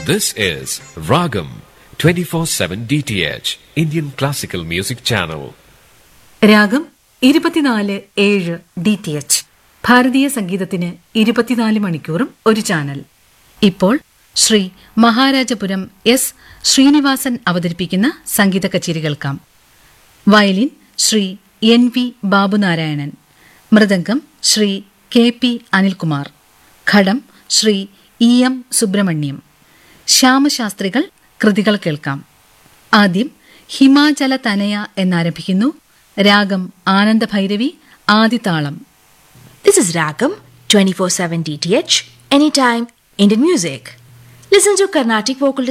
This is Ragam 24/7 DTH Indian Classical Music Channel. രാഗം ഇരുപത്തിനാല് ഏഴ് ഡി ടി എച്ച് ഭാരതീയ സംഗീതത്തിന് ഇരുപത്തിനാല് മണിക്കൂറും ഒരു ചാനൽ ഇപ്പോൾ ശ്രീ മഹാരാജപുരം എസ് ശ്രീനിവാസൻ അവതരിപ്പിക്കുന്ന സംഗീത കച്ചേരി കേൾക്കാം violin Shri N V Babunarayanan മൃദംഗം ശ്രീ കെ പി അനിൽകുമാർ ഘടം ശ്രീ ഇ എം സുബ്രഹ്മണ്യം ശ്യാമശാസ്ത്രികൾ കൃതികൾ കേൾക്കാം ആദ്യം ഹിമാചല തനയ എന്നാരംഭിക്കുന്നു രാഗം Anandabhairavi ആദിതാളം This is Ragam 24/7 DTH anytime Indian music. Listen to Carnatic vocal